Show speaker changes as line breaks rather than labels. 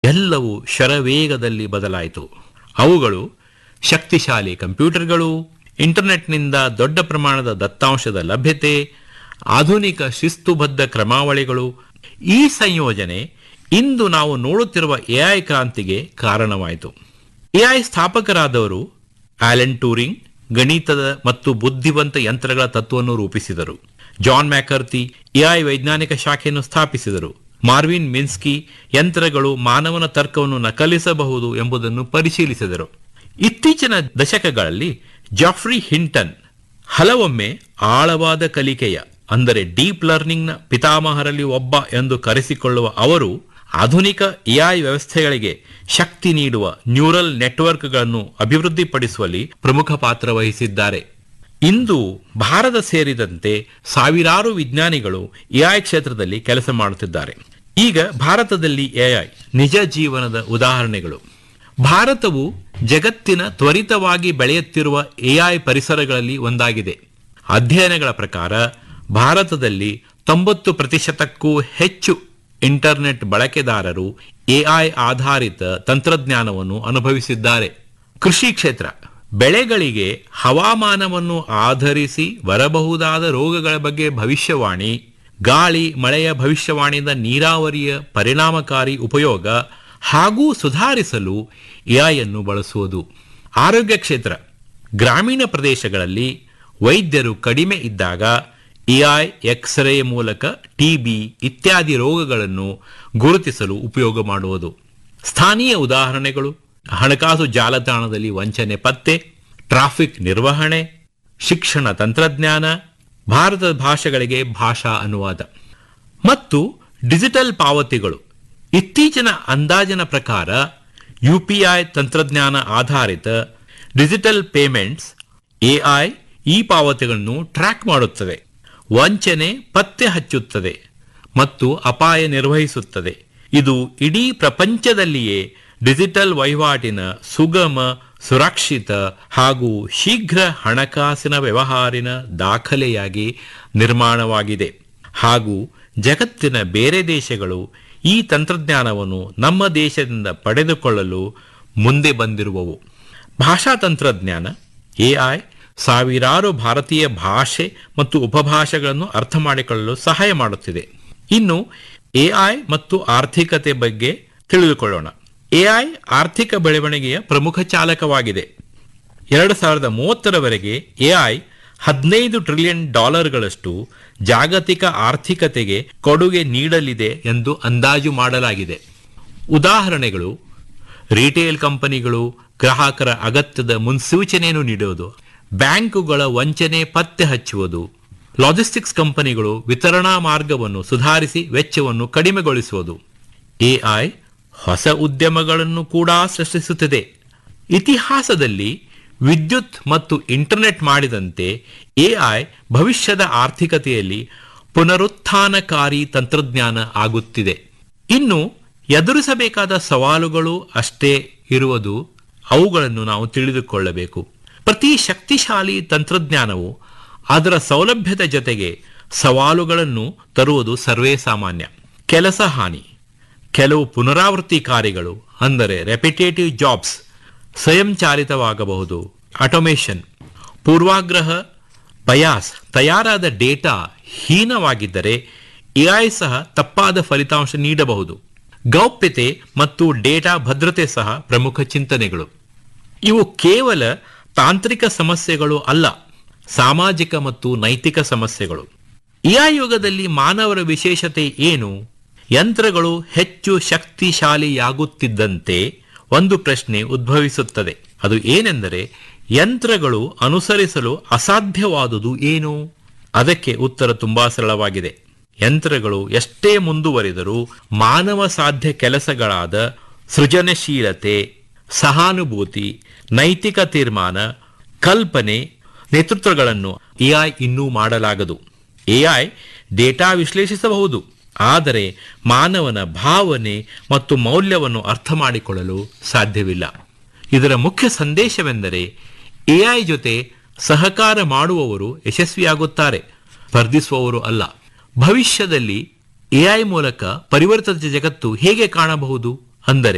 ಎಲ್ಲವೂ ಶರವೇಗದಲ್ಲಿ ಬದಲಾಯಿತು ಅವುಗಳು ಶಕ್ತಿಶಾಲಿ ಕಂಪ್ಯೂಟರ್ಗಳು ಇಂಟರ್ನೆಟ್ನಿಂದ ದೊಡ್ಡ ಪ್ರಮಾಣದ ದತ್ತಾಂಶದ ಲಭ್ಯತೆ ಆಧುನಿಕ ಶಿಸ್ತುಬದ್ಧ ಕ್ರಮಾವಳಿಗಳು ಈ ಸಂಯೋಜನೆ ಇಂದು ನಾವು ನೋಡುತ್ತಿರುವ ಎಐ ಕ್ರಾಂತಿಗೆ ಕಾರಣವಾಯಿತು ಎಐ ಸ್ಥಾಪಕರಾದವರು ಆಲೆನ್ ಟೂರಿಂಗ್ ಗಣಿತದ ಮತ್ತು ಬುದ್ಧಿವಂತ ಯಂತ್ರಗಳ ತತ್ವವನ್ನು ರೂಪಿಸಿದರು ಜಾನ್ ಮ್ಯಾಕರ್ತಿ ಎಐ ವೈಜ್ಞಾನಿಕ ಶಾಖೆಯನ್ನು ಸ್ಥಾಪಿಸಿದರು ಮಾರ್ವಿನ್ ಮಿನ್ಸ್ಕಿ ಯಂತ್ರಗಳು ಮಾನವನ ತರ್ಕವನ್ನು ನಕಲಿಸಬಹುದು ಎಂಬುದನ್ನು ಪರಿಶೀಲಿಸಿದರು ಇತ್ತೀಚಿನ ದಶಕಗಳಲ್ಲಿ ಜಾಫ್ರಿ ಹಿಂಟನ್ ಹಲವೊಮ್ಮೆ ಆಳವಾದ ಕಲಿಕೆಯ ಅಂದರೆ ಡೀಪ್ ಲರ್ನಿಂಗ್ನ ಪಿತಾಮಹರಲ್ಲಿ ಒಬ್ಬ ಎಂದು ಕರೆಸಿಕೊಳ್ಳುವ ಅವರು ಆಧುನಿಕ ಎಐ ವ್ಯವಸ್ಥೆಗಳಿಗೆ ಶಕ್ತಿ ನೀಡುವ ನ್ಯೂರಲ್ ನೆಟ್ವರ್ಕ್ಗಳನ್ನು ಅಭಿವೃದ್ಧಿಪಡಿಸುವಲ್ಲಿ ಪ್ರಮುಖ ಪಾತ್ರ ವಹಿಸಿದ್ದಾರೆ ಇಂದು ಭಾರತ ಸೇರಿದಂತೆ ಸಾವಿರಾರು ವಿಜ್ಞಾನಿಗಳು ಎಐ ಕ್ಷೇತ್ರದಲ್ಲಿ ಕೆಲಸ ಮಾಡುತ್ತಿದ್ದಾರೆ ಈಗ ಭಾರತದಲ್ಲಿ ಎಐ ನಿಜ ಜೀವನದ ಉದಾಹರಣೆಗಳು ಭಾರತವು ಜಗತ್ತಿನ ತ್ವರಿತವಾಗಿ ಬೆಳೆಯುತ್ತಿರುವ ಎಐ ಪರಿಸರಗಳಲ್ಲಿ ಒಂದಾಗಿದೆ ಅಧ್ಯಯನಗಳ ಪ್ರಕಾರ ಭಾರತದಲ್ಲಿ ತೊಂಬತ್ತು ಪ್ರತಿಶತಕ್ಕೂ ಹೆಚ್ಚು ಇಂಟರ್ನೆಟ್ ಬಳಕೆದಾರರು ಎಐ ಆಧಾರಿತ ತಂತ್ರಜ್ಞಾನವನ್ನು ಅನುಭವಿಸಿದ್ದಾರೆ ಕೃಷಿ ಕ್ಷೇತ್ರ ಬೆಳೆಗಳಿಗೆ ಹವಾಮಾನವನ್ನು ಆಧರಿಸಿ ಬರಬಹುದಾದ ರೋಗಗಳ ಬಗ್ಗೆ ಭವಿಷ್ಯವಾಣಿ ಗಾಳಿ ಮಳೆಯ ಭವಿಷ್ಯವಾಣಿಯಿಂದ ನೀರಾವರಿಯ ಪರಿಣಾಮಕಾರಿ ಉಪಯೋಗ ಹಾಗೂ ಸುಧಾರಿಸಲು ಎಐಯನ್ನು ಬಳಸುವುದು ಆರೋಗ್ಯ ಕ್ಷೇತ್ರ ಗ್ರಾಮೀಣ ಪ್ರದೇಶಗಳಲ್ಲಿ ವೈದ್ಯರು ಕಡಿಮೆ ಇದ್ದಾಗ ಎಐ ಎಕ್ಸ್ರೇ ಮೂಲಕ ಟಿಬಿ ಇತ್ಯಾದಿ ರೋಗಗಳನ್ನು ಗುರುತಿಸಲು ಉಪಯೋಗ ಮಾಡುವುದು ಸ್ಥಾನೀಯ ಉದಾಹರಣೆಗಳು ಹಣಕಾಸು ಜಾಲತಾಣದಲ್ಲಿ ವಂಚನೆ ಪತ್ತೆ ಟ್ರಾಫಿಕ್ ನಿರ್ವಹಣೆ ಶಿಕ್ಷಣ ತಂತ್ರಜ್ಞಾನ ಭಾರತದ ಭಾಷೆಗಳಿಗೆ ಭಾಷಾ ಅನುವಾದ ಮತ್ತು ಡಿಜಿಟಲ್ ಪಾವತಿಗಳು ಇತ್ತೀಚಿನ ಅಂದಾಜಿನ ಪ್ರಕಾರ ಯುಪಿಐ ತಂತ್ರಜ್ಞಾನ ಆಧಾರಿತ ಡಿಜಿಟಲ್ ಪೇಮೆಂಟ್ಸ್ ಎಐ ಈ ಪಾವತಿಗಳನ್ನು ಟ್ರ್ಯಾಕ್ ಮಾಡುತ್ತದೆ ವಂಚನೆ ಪತ್ತೆ ಹಚ್ಚುತ್ತದೆ ಮತ್ತು ಅಪಾಯ ನಿರ್ವಹಿಸುತ್ತದೆ ಇದು ಇಡೀ ಪ್ರಪಂಚದಲ್ಲಿಯೇ ಡಿಜಿಟಲ್ ವಹಿವಾಟಿನ ಸುಗಮ ಸುರಕ್ಷಿತ ಹಾಗೂ ಶೀಘ್ರ ಹಣಕಾಸಿನ ವ್ಯವಹಾರಿನ ದಾಖಲೆಯಾಗಿ ನಿರ್ಮಾಣವಾಗಿದೆ ಹಾಗೂ ಜಗತ್ತಿನ ಬೇರೆ ದೇಶಗಳು ಈ ತಂತ್ರಜ್ಞಾನವನ್ನು ನಮ್ಮ ದೇಶದಿಂದ ಪಡೆದುಕೊಳ್ಳಲು ಮುಂದೆ ಬಂದಿರುವವು ಭಾಷಾ ತಂತ್ರಜ್ಞಾನ ಎಐ ಸಾವಿರಾರು ಭಾರತೀಯ ಭಾಷೆ ಮತ್ತು ಉಪಭಾಷೆಗಳನ್ನು ಅರ್ಥ ಮಾಡಿಕೊಳ್ಳಲು ಸಹಾಯ ಮಾಡುತ್ತಿದೆ ಇನ್ನು ಎಐ ಮತ್ತು ಆರ್ಥಿಕತೆ ಬಗ್ಗೆ ತಿಳಿದುಕೊಳ್ಳೋಣ ಎಐ ಆರ್ಥಿಕ ಬೆಳವಣಿಗೆಯ ಪ್ರಮುಖ ಚಾಲಕವಾಗಿದೆ ಎರಡು ಸಾವಿರದ ಮೂವತ್ತರವರೆಗೆ ಎಐ ಹದಿನೈದು ಟ್ರಿಲಿಯನ್ ಡಾಲರ್ಗಳಷ್ಟು ಜಾಗತಿಕ ಆರ್ಥಿಕತೆಗೆ ಕೊಡುಗೆ ನೀಡಲಿದೆ ಎಂದು ಅಂದಾಜು ಮಾಡಲಾಗಿದೆ ಉದಾಹರಣೆಗಳು ರಿಟೇಲ್ ಕಂಪನಿಗಳು ಗ್ರಾಹಕರ ಅಗತ್ಯದ ಮುನ್ಸೂಚನೆಯನ್ನು ನೀಡುವುದು ಬ್ಯಾಂಕುಗಳ ವಂಚನೆ ಪತ್ತೆ ಹಚ್ಚುವುದು ಲಾಜಿಸ್ಟಿಕ್ಸ್ ಕಂಪನಿಗಳು ವಿತರಣಾ ಮಾರ್ಗವನ್ನು ಸುಧಾರಿಸಿ ವೆಚ್ಚವನ್ನು ಕಡಿಮೆಗೊಳಿಸುವುದು ಎಐ ಹೊಸ ಉದ್ಯಮಗಳನ್ನು ಕೂಡ ಸೃಷ್ಟಿಸುತ್ತಿದೆ ಇತಿಹಾಸದಲ್ಲಿ ವಿದ್ಯುತ್ ಮತ್ತು ಇಂಟರ್ನೆಟ್ ಮಾಡಿದಂತೆ ಎಐ ಭವಿಷ್ಯದ ಆರ್ಥಿಕತೆಯಲ್ಲಿ ಪುನರುತ್ಥಾನಕಾರಿ ತಂತ್ರಜ್ಞಾನ ಆಗುತ್ತಿದೆ ಇನ್ನು ಎದುರಿಸಬೇಕಾದ ಸವಾಲುಗಳು ಅಷ್ಟೇ ಇರುವುದು ಅವುಗಳನ್ನು ನಾವು ತಿಳಿದುಕೊಳ್ಳಬೇಕು ಪ್ರತಿ ಶಕ್ತಿಶಾಲಿ ತಂತ್ರಜ್ಞಾನವು ಅದರ ಸೌಲಭ್ಯದ ಜೊತೆಗೆ ಸವಾಲುಗಳನ್ನು ತರುವುದು ಸರ್ವೇ ಸಾಮಾನ್ಯ ಕೆಲಸ ಹಾನಿ ಕೆಲವು ಪುನರಾವರ್ತಿ ಕಾರ್ಯಗಳು ಅಂದರೆ ರೆಪಿಟೇಟಿವ್ ಜಾಬ್ಸ್ ಸ್ವಯಂಚಾಲಿತವಾಗಬಹುದು ಆಟೋಮೇಷನ್ ಪೂರ್ವಾಗ್ರಹ ಬಯಾಸ್ ತಯಾರಾದ ಡೇಟಾ ಹೀನವಾಗಿದ್ದರೆ ಎಐ ಸಹ ತಪ್ಪಾದ ಫಲಿತಾಂಶ ನೀಡಬಹುದು ಗೌಪ್ಯತೆ ಮತ್ತು ಡೇಟಾ ಭದ್ರತೆ ಸಹ ಪ್ರಮುಖ ಚಿಂತನೆಗಳು ಇವು ಕೇವಲ ತಾಂತ್ರಿಕ ಸಮಸ್ಯೆಗಳು ಅಲ್ಲ ಸಾಮಾಜಿಕ ಮತ್ತು ನೈತಿಕ ಸಮಸ್ಯೆಗಳು ಎಐ ಯುಗದಲ್ಲಿ ಮಾನವರ ವಿಶೇಷತೆ ಏನು ಯಂತ್ರಗಳು ಹೆಚ್ಚು ಶಕ್ತಿಶಾಲಿಯಾಗುತ್ತಿದ್ದಂತೆ ಒಂದು ಪ್ರಶ್ನೆ ಉದ್ಭವಿಸುತ್ತದೆ ಅದು ಏನೆಂದರೆ ಯಂತ್ರಗಳು ಅನುಸರಿಸಲು ಅಸಾಧ್ಯವಾದುದು ಏನು ಅದಕ್ಕೆ ಉತ್ತರ ತುಂಬಾ ಸರಳವಾಗಿದೆ ಯಂತ್ರಗಳು ಎಷ್ಟೇ ಮುಂದುವರಿದರೂ ಮಾನವ ಸಾಧ್ಯ ಕೆಲಸಗಳಾದ ಸೃಜನಶೀಲತೆ ಸಹಾನುಭೂತಿ ನೈತಿಕ ತೀರ್ಮಾನ ಕಲ್ಪನೆ ನೇತೃತ್ವಗಳನ್ನು ಎಐ ಇನ್ನೂ ಮಾಡಲಾಗದು ಎಐ ಡೇಟಾ ವಿಶ್ಲೇಷಿಸಬಹುದು ಆದರೆ ಮಾನವನ ಭಾವನೆ ಮತ್ತು ಮೌಲ್ಯವನ್ನು ಅರ್ಥ ಮಾಡಿಕೊಳ್ಳಲು ಸಾಧ್ಯವಿಲ್ಲ ಇದರ ಮುಖ್ಯ ಸಂದೇಶವೆಂದರೆ ಎಐ ಜೊತೆ ಸಹಕಾರ ಮಾಡುವವರು ಯಶಸ್ವಿಯಾಗುತ್ತಾರೆ ಸ್ಪರ್ಧಿಸುವವರು ಅಲ್ಲ ಭವಿಷ್ಯದಲ್ಲಿ ಎಐ ಮೂಲಕ ಪರಿವರ್ತಿತ ಜಗತ್ತು ಹೇಗೆ ಕಾಣಬಹುದು ಅಂದರೆ